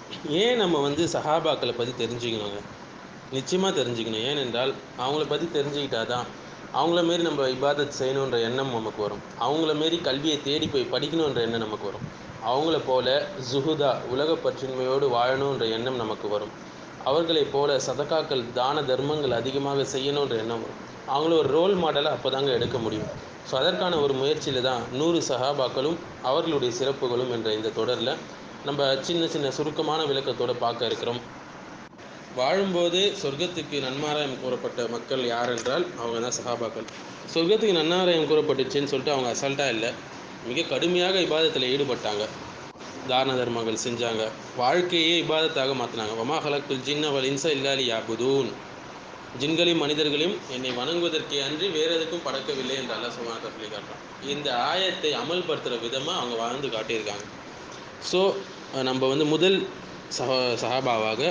ஏன் நம்ம வந்து சஹாபாக்களை பற்றி தெரிஞ்சுக்கணுங்க நிச்சயமாக தெரிஞ்சுக்கணும் ஏனென்றால் அவங்கள பற்றி தெரிஞ்சுக்கிட்டா தான் அவங்கள மாரி நம்ம இபாதத் செய்யணுன்ற எண்ணம் நமக்கு வரும் அவங்கள மாரி கல்வியை தேடி போய் படிக்கணுன்ற எண்ணம் நமக்கு வரும் அவங்கள போல ஜுஹுதா உலக பற்றின்மையோடு வாழணுன்ற எண்ணம் நமக்கு வரும் அவர்களைப் போல சதக்காக்கள் தான தர்மங்கள் அதிகமாக செய்யணுன்ற எண்ணம் வரும் அவங்கள ஒரு ரோல் மாடலை அப்போ தாங்க எடுக்க முடியும் ஸோ அதற்கான ஒரு முயற்சியில் தான் நூறு சஹாபாக்களும் அவர்களுடைய சிறப்புகளும் என்ற இந்த தொடரில் நம்ம சின்ன சின்ன சுருக்கமான விளக்கத்தோடு பார்க்க இருக்கிறோம் வாழும்போது சொர்க்கத்துக்கு நன்மாராயம் கூறப்பட்ட மக்கள் யார் என்றால் அவங்க தான் சஹாபாக்கள் சொர்க்கத்துக்கு நன்னாராயம் கூறப்பட்டுச்சுன்னு சொல்லிட்டு அவங்க அசால்ட்டாக இல்லை மிக கடுமையாக இபாதத்தில் ஈடுபட்டாங்க தான தர்மங்கள் செஞ்சாங்க வாழ்க்கையே இபாதத்தாக மாற்றினாங்க வமா ஹலக்குல் ஜின்ன வல் இன்ச இல்லாலி யாபுதூன் ஜின்களையும் மனிதர்களையும் என்னை வணங்குவதற்கே அன்றி வேறு எதுக்கும் படைக்கவில்லை என்று அல்ல சுமார் சொல்லி காட்டுறான் இந்த ஆயத்தை அமல்படுத்துகிற விதமாக அவங்க வாழ்ந்து காட்டியிருக்காங்க ஸோ நம்ம வந்து முதல் சஹா சஹாபாவாக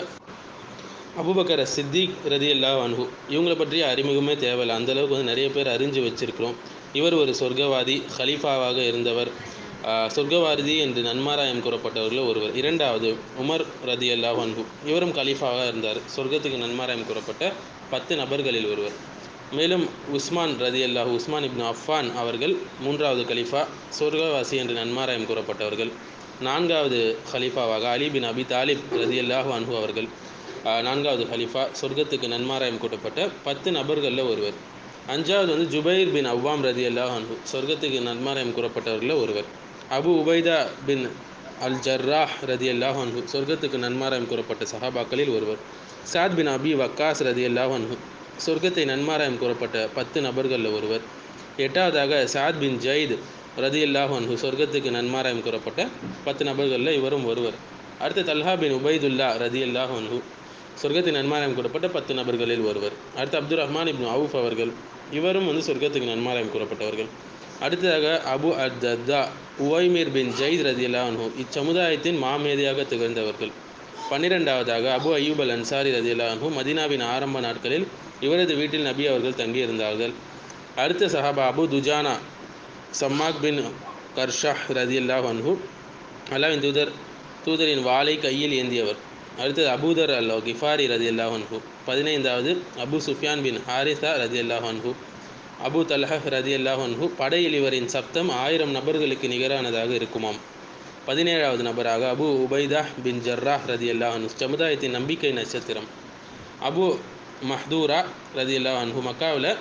அபுபக்கர சித்திக் ரதி அல்லா அன்ஹு இவங்களை பற்றிய அறிமுகமே தேவையில்லை அந்தளவுக்கு வந்து நிறைய பேர் அறிஞ்சு வச்சிருக்கிறோம் இவர் ஒரு சொர்க்கவாதி ஹலீஃபாவாக இருந்தவர் சொர்க்கவாதி என்று நன்மாராயம் கூறப்பட்டவர்கள் ஒருவர் இரண்டாவது உமர் ரதி அல்லா அன்ஹு இவரும் கலீஃபாவாக இருந்தார் சொர்க்கத்துக்கு நன்மாராயம் கூறப்பட்ட பத்து நபர்களில் ஒருவர் மேலும் உஸ்மான் ரதி அல்லாஹ் உஸ்மான் இப்னு அஃபான் அவர்கள் மூன்றாவது கலீஃபா சொர்க்கவாசி என்று நன்மாராயம் கூறப்பட்டவர்கள் நான்காவது ஹலீஃபாவாக அலி பின் அபி தாலிப் ரதி அல்லாஹு அன்ஹு அவர்கள் நான்காவது ஹலிஃபா சொர்க்கத்துக்கு நன்மாராயம் கூட்டப்பட்ட பத்து நபர்களில் ஒருவர் அஞ்சாவது வந்து ஜுபைர் பின் அவ்வாம் ரதி அல்லாஹ் அன்ஹு சொர்க்கத்துக்கு நன்மாராயம் கூறப்பட்டவர்களில் ஒருவர் அபு உபைதா பின் அல் ஜர்ராஹ் ரதி அல்லாஹ் அன்ஹு சொர்க்கத்துக்கு நன்மாராயம் கூறப்பட்ட சஹாபாக்களில் ஒருவர் சாத் பின் அபி வக்காஸ் ரதி அல்லாஹ் அன்ஹு சொர்க்கத்தை நன்மாராயம் கூறப்பட்ட பத்து நபர்களில் ஒருவர் எட்டாவதாக சாத் பின் ஜயித் ரதி அல்லாஹ் அன்ஹு சொர்க்கத்துக்கு நன்மாராயம் கூறப்பட்ட பத்து நபர்களில் இவரும் ஒருவர் அடுத்து தல்ஹா பின் உபைதுல்லா ரதி அல்லாஹ் அன்ஹு சொர்க்கத்தின் நன்மாராயம் கூறப்பட்ட பத்து நபர்களில் ஒருவர் அடுத்து அப்துல் ரஹ்மான் இப்னு அவுஃப் அவர்கள் இவரும் வந்து சொர்க்கத்துக்கு நன்மாராயம் கூறப்பட்டவர்கள் அடுத்ததாக அபு அத்தா உவைமீர் பின் ஜெயித் ரதியல்லா அன்ஹு இச்சமுதாயத்தின் மாமேதியாக திகழ்ந்தவர்கள் பன்னிரெண்டாவதாக அபு அய்யூப் அல் அன்சாரி ரதியல்லா அன்ஹு மதினாவின் ஆரம்ப நாட்களில் இவரது வீட்டில் நபி அவர்கள் தங்கியிருந்தார்கள் அடுத்த சஹாபா அபு துஜானா சம்மாக் பின் கர்ஷா ரதியல்லா அன்ஹு அல்லாவின் தூதர் தூதரின் வாளை கையில் ஏந்தியவர் அடுத்தது அபூதர் அல்லா கிஃபாரி ரதி அல்லாஹ் அன்ஹு பதினைந்தாவது அபு சுஃபியான் பின் ஹாரிசா ரதி அல்லாஹ் அன்ஹு அபு தல்ஹப் ரதி அல்லாஹ் அன்ஹு படையில் இவரின் சப்தம் ஆயிரம் நபர்களுக்கு நிகரானதாக இருக்குமாம் பதினேழாவது நபராக அபு உபைதா பின் ஜர்ராஹ் ரதி அல்லாஹ் அன்ஹு சமுதாயத்தின் நம்பிக்கை நட்சத்திரம் அபு மஹ்தூரா ரதி அல்லாஹ் அன்ஹு மக்காவில்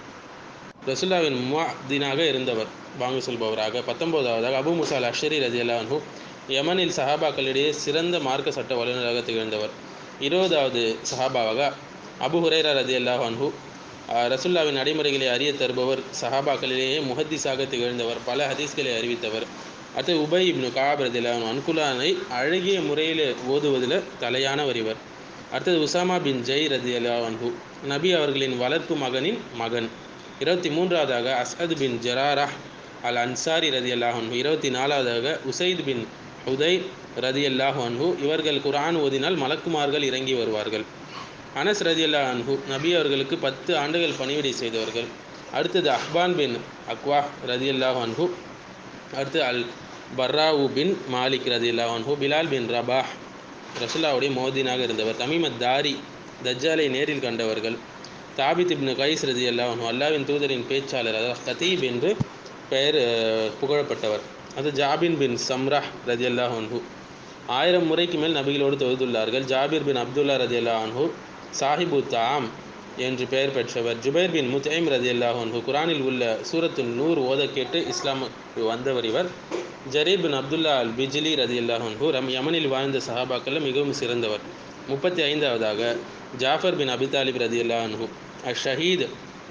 ரசுல்லாவின் முவாதீனாக இருந்தவர் வாங்க சொல்பவராக பத்தொன்பதாவதாக அபு முசால் அஷரி ரதி அல்லாஹ் அன்ஹு யமனில் சஹாபாக்களிடையே சிறந்த மார்க்க சட்ட வல்லுநராக திகழ்ந்தவர் இருபதாவது சஹாபாவாக அபு ஹுரேரா ரதி அல்லாஹ் அன்ஹு ரசுல்லாவின் நடைமுறைகளை அறிய தருபவர் சஹாபாக்களிலேயே முஹத்திஸாக திகழ்ந்தவர் பல ஹதீஸ்களை அறிவித்தவர் அடுத்து உபை இப்னு காப் ரதி அல்லாஹ் அன்குலானை அழகிய முறையில் ஓதுவதில் தலையானவர் இவர் அடுத்தது உசாமா பின் ஜெய் ரதி அல்லாஹ் அன்ஹு நபி அவர்களின் வளர்ப்பு மகனின் மகன் இருபத்தி மூன்றாவதாக அஸ்அத் பின் ஜராரா அல் அன்சாரி ரதி அல்லாஹ் அன்ஹு இருபத்தி நாலாவதாக உசைத் பின் உதை ரதி அல்லாஹ் அன்ஹு இவர்கள் குரான் ஓதினால் மலக்குமார்கள் இறங்கி வருவார்கள் அனஸ் ரதி அல்லா அன்ஹு நபி அவர்களுக்கு பத்து ஆண்டுகள் பணிவிடை செய்தவர்கள் அடுத்தது அஹ்பான் பின் அக்வா ரதி அல்லாஹ் அன்ஹு அடுத்து அல் பர்ராவு பின் மாலிக் ரதி அல்லாஹ் அன்ஹு பிலால் பின் ரபாஹ் ரசுல்லாவுடைய மோதினாக இருந்தவர் தமீமத் தாரி தஜ்ஜாலை நேரில் கண்டவர்கள் தாபித் இப்னு கைஸ் ரதி அல்லாஹ் அன்ஹு அல்லாவின் தூதரின் பேச்சாளர் அதாவது கதீப் என்று பெயர் புகழப்பட்டவர் அது ஜாபின் பின் சம்ரா ரதி அல்லாஹ் அன்ஹு ஆயிரம் முறைக்கு மேல் நபிகளோடு தொழுதுள்ளார்கள் ஜாபிர் பின் அப்துல்லா ரதி அல்லா அன்ஹு சாஹிபு தாம் என்று பெயர் பெற்றவர் ஜுபைர் பின் முத்தைம் ரதி அல்லாஹ் அன்ஹு குரானில் உள்ள சூரத்து நூறு ஓத கேட்டு இஸ்லாமுக்கு வந்தவர் இவர் ஜரீர் பின் அப்துல்லா அல் பிஜிலி ரதி அல்லாஹ் அன்ஹு ரம் யமனில் வாழ்ந்த சஹாபாக்களில் மிகவும் சிறந்தவர் முப்பத்தி ஐந்தாவதாக ஜாஃபர் பின் அபிதாலிப் ரதி அல்லா அன்ஹு அஷ் ஷஹீத்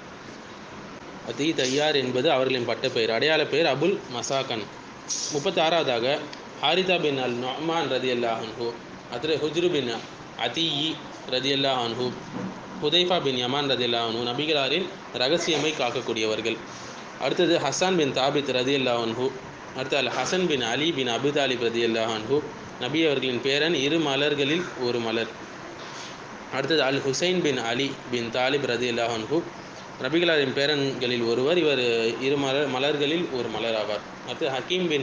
அதி தையார் என்பது அவர்களின் பட்டப்பெயர் அடையாள பெயர் அபுல் மசாக்கன் முப்பத்தி ஆறாவதாக ஹாரிதா பின் அல் நொமான் ரதி அல்லாஹ் அன்ஹு அதில் ஹுஜ்ரு பின் அதியி ரதி அல்லாஹ் அன்ஹு ஹுதைஃபா பின் யமான் ரதி அல்லாஹ் அன்ஹு நபிகளாரின் ரகசியமை காக்கக்கூடியவர்கள் அடுத்தது ஹசான் பின் தாபித் ரதி அல்லாஹ் அன்ஹு அடுத்து அல் ஹசன் பின் அலி பின் அபு தாலிப் ரதி அல்லாஹ் அன்ஹு நபி அவர்களின் பேரன் இரு மலர்களில் ஒரு மலர் அடுத்தது அல் ஹுசைன் பின் அலி பின் தாலிப் ரதி அல்லாஹ் அன்ஹு நபிகளாரின் பேரன்களில் ஒருவர் இவர் இரு மலர் மலர்களில் ஒரு மலர் ஆவார் அடுத்து ஹக்கீம் பின்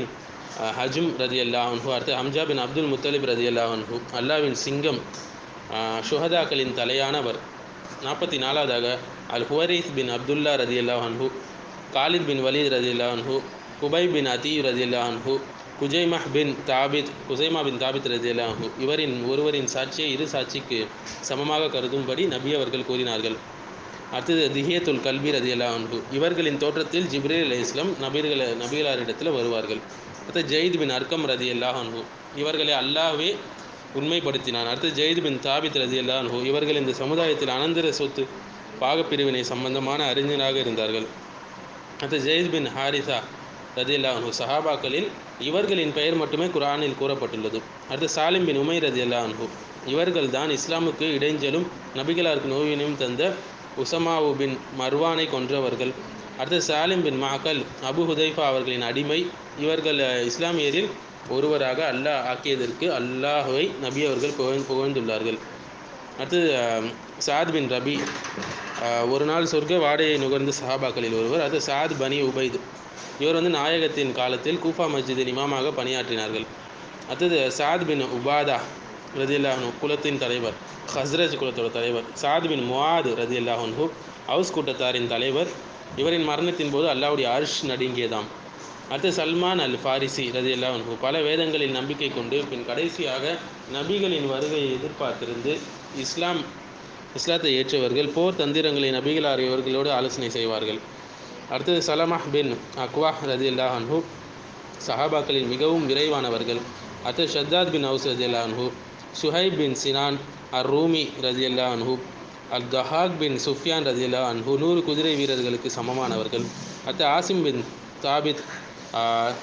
அஹ், ஹஜும் ரதி அல்லாஹன்ஹு அடுத்து ஹம்ஜா பின் அப்துல் முத்தலிப் ரதி அல்லாஹன்ஹு அல்லாவின் சிங்கம் அஹ், ஷுஹதாக்களின் தலையானவர் நாற்பத்தி நாலாவதாக அல் ஹுவரீஸ் பின் அப்துல்லா ரதி அல்லாஹன்ஹு காலித் பின் வலீத் ரதி அல்லாஹன்ஹு குபை பின் அதி ரதி அல்லாஹன்ஹு குஜைமஹ் பின் தாபித் குசைமா பின் தாபித் ரதி அல்லாஹு இவரின் ஒருவரின் சாட்சியை இரு சாட்சிக்கு சமமாக கருதும்படி நபி அவர்கள் கூறினார்கள் அடுத்தது திஹியத்துல் கல்வி ரதியல்லா அன்ஹு இவர்களின் தோற்றத்தில் ஜிப்ரீல் அலி இஸ்லாம் நபீர்களை நபிகளாரிடத்தில் வருவார்கள் அடுத்து ஜெயித் பின் அர்க்கம் ரதியல்லா அன்ஹு இவர்களை அல்லாஹ்வே உண்மைப்படுத்தினான் அடுத்து ஜெயித் பின் தாபித் ரதியல்லா அன்ஹு இவர்கள் இந்த சமுதாயத்தில் அனந்தர சொத்து பாகப்பிரிவினை சம்பந்தமான அறிஞராக இருந்தார்கள் அடுத்து ஜெயித் பின் ஹாரிசா ரதியல்லா அன்ஹு சஹாபாக்களில் இவர்களின் பெயர் மட்டுமே குர்ஆனில் கூறப்பட்டுள்ளது அடுத்து சாலிம் பின் உமை ரதியல்லா அன்ஹு இவர்கள் தான் இஸ்லாமுக்கு இடைஞ்சலும் நபிகளாருக்கு நோயினையும் தந்த உசமாவு பின் மர்வானை கொன்றவர்கள் அடுத்து சாலிம் பின் மாக்கல் அபு ஹுதைஃபா அவர்களின் அடிமை இவர்கள் அஹ், இஸ்லாமியரில் ஒருவராக அல்லாஹ் ஆக்கியதற்கு அல்லாஹ்வை நபி அவர்கள் புகழ் புகழ்ந்துள்ளார்கள் அடுத்தது அஹ், சாத் பின் ரபி அஹ், ஒரு நாள் சொர்க்க வாடையை நுகர்ந்த சஹாபாக்களில் ஒருவர் அது சாத் பனி உபைத் இவர் வந்து நாயகத்தின் காலத்தில் கூஃபா மஸ்ஜிதின் இமாமாக பணியாற்றினார்கள் அடுத்தது சாத் பின் உபாதா ரதியல்லாஹனு குலத்தின் தலைவர் ஹஸ்ரஜ் குலத்தோட தலைவர் சாத் பின் முவாத் ரதியல்லாஹன்ஹு ஹவுஸ் கூட்டத்தாரின் தலைவர் இவரின் மரணத்தின் போது அல்லாஹ்வுடைய அர்ஷ் நடுங்கியதாம் அடுத்து சல்மான் அல் ஃபாரிசி ரதியல்லாஹன்ஹு பல வேதங்களில் நம்பிக்கை கொண்டு பின் கடைசியாக நபிகளின் வருகையை எதிர்பார்த்திருந்து இஸ்லாம் இஸ்லாத்தை ஏற்றவர்கள் போர் தந்திரங்களை நபிகளார் இவர்களோடு ஆலோசனை செய்வார்கள் அடுத்தது சலமாஹ் பின் அக்வா ரதியல்லாஹ் அன்ஹு சஹாபாக்களில் மிகவும் விரைவானவர்கள் அடுத்து ஷத்தாத் பின் ஹவுஸ் ரதியல்லா அன்ஹு சுஹைப் பின் சினான் அர் ரூமி ரதியல்லா அன்ஹு அல் தஹாக் பின் சுஃபியான் ரதியல்லா அன்ஹு நூறு குதிரை வீரர்களுக்கு சமமானவர்கள் அடுத்து ஆசிம் பின் தாபித் ஆஹ்,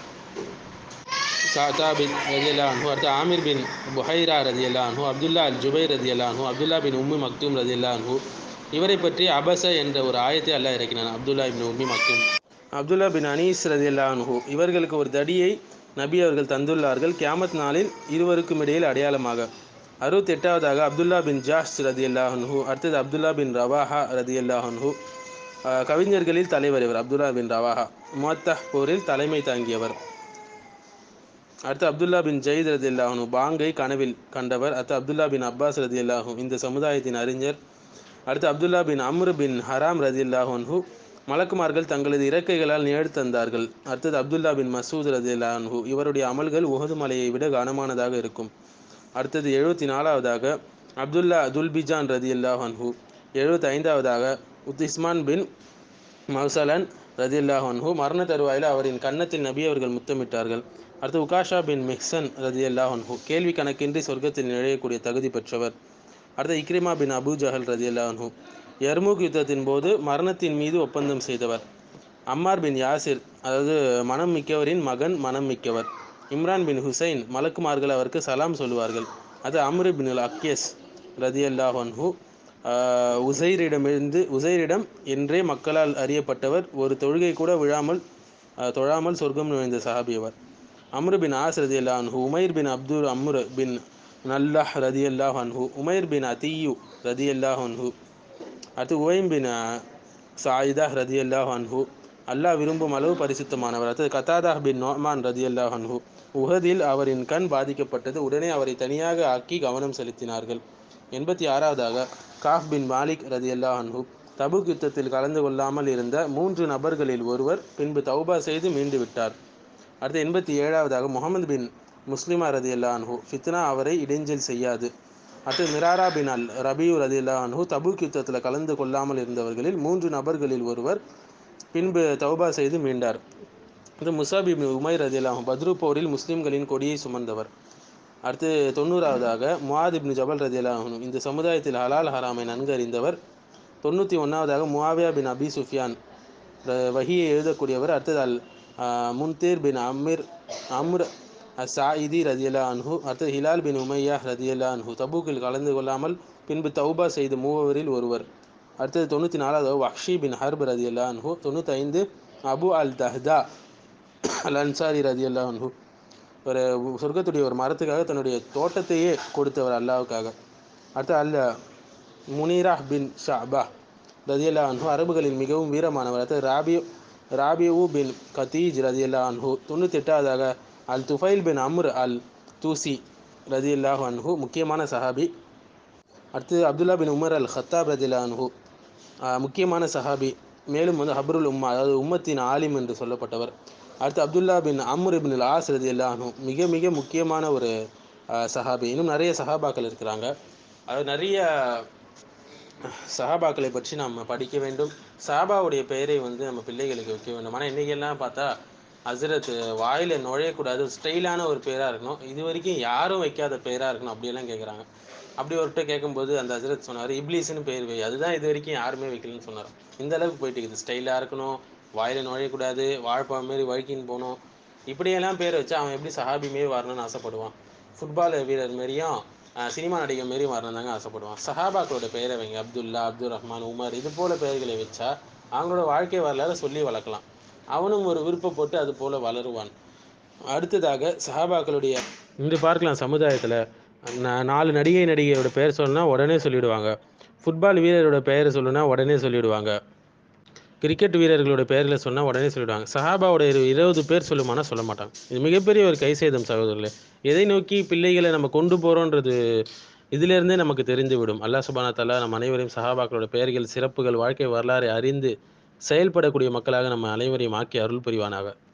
சா- தாபித் ரதியல்லா அன்ஹு அடுத்து ஆமிர் பின் புஹைரா ரதியல்லா அன்ஹு அப்துல்லா அல் ஜுபை ரதியல்லா அன்ஹு அப்துல்லா பின் உம்மி மக்தூம் ரதியல்லா அன்ஹு இவரை பற்றி அபச என்ற ஒரு ஆயத்தை அல்லாஹ் இறக்கினான் அப்துல்லா பின் உம்மி மக்தூம் அப்துல்லா பின் அனீஸ் ரதியல்லா அன்ஹு இவர்களுக்கு ஒரு தடியை நபி அவர்கள் தந்துள்ளார்கள் கியாமத் நாளில் இருவருக்கும் இடையில் அடையாளமாக அறுபத்தி எட்டாவதாக அப்துல்லா பின் ஜாஸ் ரதியல்லா அன்ஹு அடுத்தது அப்துல்லா பின் ரவாஹா ரதியல்லா அன்ஹு அஹ், கவிஞர்களில் தலைவர் இவர் அப்துல்லா பின் ரவாஹா முவத்தஹ் போரில் தலைமை தாங்கியவர் அடுத்து அப்துல்லா பின் ஜெயித் ரதி அல்லாஹனு பாங்கை கனவில் கண்டவர் அடுத்து அப்துல்லா பின் அப்பாஸ் ரதி அல்லாஹூ இந்த சமுதாயத்தின் அறிஞர் அடுத்து அப்துல்லா பின் அம்ரு பின் ஹராம் ரதி அல்லாஹன்ஹு மலக்குமார்கள் தங்களது இறக்கைகளால் நிழல் தந்தார்கள் அடுத்தது அப்துல்லா பின் மசூத் ரதி அல்லாஹன்ஹு இவருடைய அமல்கள் உஹது மலையை விட கனமானதாக இருக்கும் அடுத்தது எழுபத்தி நாலாவதாக அப்துல்லா துல்பிஜான் ரதி அல்லாஹன்ஹு எழுபத்தி ஐந்தாவதாக உத்திஸ்மான் பின் மௌசலன் ரதியல்லாஹ் அன்ஹு மரண தருவாயில் அவரின் கன்னத்தில் நபி அவர்கள் முத்தமிட்டார்கள் அடுத்து உகாஷா பின் மிஹ்சன் ரதியல்லாஹ் அன்ஹு கேள்வி கணக்கின்றி சொர்க்கத்தில் நுழையக்கூடிய தகுதி பெற்றவர் அடுத்து இக்ரிமா பின் அபு ஜஹல் ரதியல்லாஹ் அன்ஹு யர்முக் யுத்தத்தின் போது மரணத்தின் மீது ஒப்பந்தம் செய்தவர் அம்மார் பின் யாசிர் அதாவது மனம் மிக்கவரின் மகன் மனம் மிக்கவர் இம்ரான் பின் ஹுசைன் மலக்குமார்கள் அவருக்கு சலாம் சொல்லுவார்கள் அது அம்ரு பின் அல் அக்கியஸ் ரதியல்லாஹ் அன்ஹு ஆஹ் உசைரிடமிருந்து உசைரிடம் என்றே மக்களால் அறியப்பட்டவர் ஒரு தொழுகை கூட விழாமல் ஆஹ் தொழாமல் சொர்க்கம் நுழைந்த சஹாபியவர் அம்ரு பின் ஆஸ் ரதி அல்லாஹ் அன்ஹு உமைர் பின் அப்துல் அம்ரு பின் நல்லாஹ் ரதி அல்லாஹ் அன்ஹு உமைர் பின் அதியு ரதி அல்லாஹ் அன்ஹு அடுத்து உவைம் பின் ஆஹ், சாயிதா ரதி அல்லாஹ் அன்ஹு அல்லாஹ் விரும்பும் அளவு பரிசுத்தமானவர் அடுத்தது கத்தாதா பின் நோமான் ரதி அல்லாஹ் அன்ஹு உஹதில் அவரின் கண் பாதிக்கப்பட்டது உடனே அவரை தனியாக ஆக்கி கவனம் செலுத்தினார்கள் எண்பத்தி ஆறாவதாக காஃப் பின் மாலிக் ரதி அல்லாஹ் அன்ஹு தபுக் யுத்தத்தில் கலந்து கொள்ளாமல் இருந்த மூன்று நபர்களில் ஒருவர் பின்பு தௌபா செய்து மீண்டு விட்டார் அடுத்து எண்பத்தி ஏழாவதாக முகமது பின் முஸ்லிமா ரதி அல்லா அன்ஹு ஃபித்னா அவரை இடைஞ்சல் செய்யாது அடுத்து மிராரா பின் அல் ரபியூ ரதி அல்லா அன்ஹு தபுக் யுத்தத்தில் கலந்து கொள்ளாமல் இருந்தவர்களில் மூன்று நபர்களில் ஒருவர் பின்பு தௌபா செய்து மீண்டார் இது முசாபி பின் உமைர் ரதி அல்லாஹ் பத்ரு போரில் முஸ்லிம்களின் கொடியை சுமந்தவர் அடுத்து தொண்ணூறாவதாக முவாத் இப்னு ஜபல் ரதி அல்லாஹ் இந்த சமுதாயத்தில் ஹலால் ஹராமை நன்கு அறிந்தவர் தொண்ணூற்றி ஒன்றாவதாக முவாவியா பின் அபி சுஃபியான் ர- வஹியை எழுதக்கூடியவர் அடுத்தது அல் ஆஹ், முன்தீர் பின் அம்மிர் அம்ர் சாயிதி ரதியல்லா அன்ஹு அடுத்தது ஹிலால் பின் உமையா ரதியல்லா அன்ஹு தபூக்கில் கலந்து கொள்ளாமல் பின்பு தௌபா செய்த மூவரில் ஒருவர் அடுத்தது தொண்ணூற்றி நாலாவது வக்ஷி பின் ஹர்ப் ரதியல்லா அன்ஹு தொண்ணூற்றி ஐந்து அபு அல் தஹ்தா அல் அன்சாரி ரதியல்லா அன்ஹு ஒரு சொர்க்கத்துடைய ஒரு மரத்துக்காக தன்னுடைய தோட்டத்தையே கொடுத்தவர் அல்லாவுக்காக அடுத்து அல்ல முனீரா பின் ஷாபா ரதியல்லா அன்ஹு அரபுகளில் மிகவும் வீரமானவர் அடுத்து ராபி ராபியூ பின் கதீஜ் ரதியல்லா அன்ஹு தொண்ணூற்றி எட்டாவதாக அல் துஃபைல் பின் அம்ர் அல் தூசி ரதியுல்லாஹு அன்ஹு முக்கியமான சஹாபி அடுத்து Abdullah bin Umar al Khattab ரதில்லா அன்ஹு ஆஹ் முக்கியமான சஹாபி மேலும் வந்து ஹப்ருல் உம்மா அதாவது உம்மத்தின் ஆலிம் என்று சொல்லப்பட்டவர் அடுத்து Abdullah bin Amr bin al As ரதியுல்லா அன்ஹு மிக மிக முக்கியமான ஒரு ஆஹ் சஹாபி இன்னும் நிறைய சஹாபாக்கள் இருக்கிறாங்க அது நிறைய சஹாபாக்களை பற்றி நாம் படிக்க வேண்டும் சஹாபாவுடைய பெயரை வந்து நம்ம பிள்ளைகளுக்கு வைக்க வேண்டும் ஆனால் இன்றைக்கெல்லாம் பார்த்தா ஹசரத் வாயில் நுழையக்கூடாது ஸ்டைலான ஒரு பேராக இருக்கணும் இது வரைக்கும் யாரும் வைக்காத பேராக இருக்கணும் அப்படியெல்லாம் கேட்குறாங்க அப்படி ஒருத்தர் கேட்கும்போது அந்த ஹசரத் சொன்னார் இப்லீஸ்னு பேர் வை அதுதான் இது வரைக்கும் யாருமே வைக்கலன்னு சொன்னார் இந்த அளவுக்கு போயிட்டு இருக்குது ஸ்டைலாக இருக்கணும் வாயில் நுழையக்கூடாது வாழைப்பழம் மாரி வழுக்கின்னு போகணும் இப்படியெல்லாம் பேர் வச்சு அவன் எப்படி சஹாபி மாரி வரணும்னு ஆசைப்படுவான் ஃபுட்பால் வீரர் மாரியும் அஹ், சினிமா நடிகர் மாரியும் வரணும் தாங்க ஆசைப்படுவான் சஹாபாக்களோட பெயரை வைங்க அப்துல்லா அப்துல் ரஹ்மான் உமர் இது போல பெயர்களை வச்சா அவங்களோட வாழ்க்கை வரலாறு சொல்லி வளர்க்கலாம் அவனும் ஒரு விருப்பப்பட்டு அது போல வளருவான் அடுத்ததாக சஹாபாக்களுடைய இன்று பார்க்கலாம் சமுதாயத்தில் நாலு நடிகை நடிகையோட பெயர் சொன்னா உடனே சொல்லிடுவாங்க ஃபுட்பால் வீரரோட பெயரை சொல்லுனா உடனே சொல்லிடுவாங்க கிரிக்கெட் வீரர்களோட பெயர்களை சொன்னால் உடனே சொல்லிடுவாங்க சஹாபாவோட இரு இருபது பேர் சொல்லுமானா சொல்ல மாட்டாங்க இது மிகப்பெரிய ஒரு கை சேதம் சகோதரர்களே எதை நோக்கி பிள்ளைகளை நம்ம கொண்டு போகிறோன்றது இதிலிருந்தே நமக்கு தெரிந்துவிடும் அல்லாஹ் சுபானா தஆலா நம் அனைவரையும் சஹாபாக்களோட பெயர்கள் சிறப்புகள் வாழ்க்கை வரலாறை அறிந்து செயல்படக்கூடிய மக்களாக நம்ம அனைவரையும் ஆக்கி அருள் புரிவானாக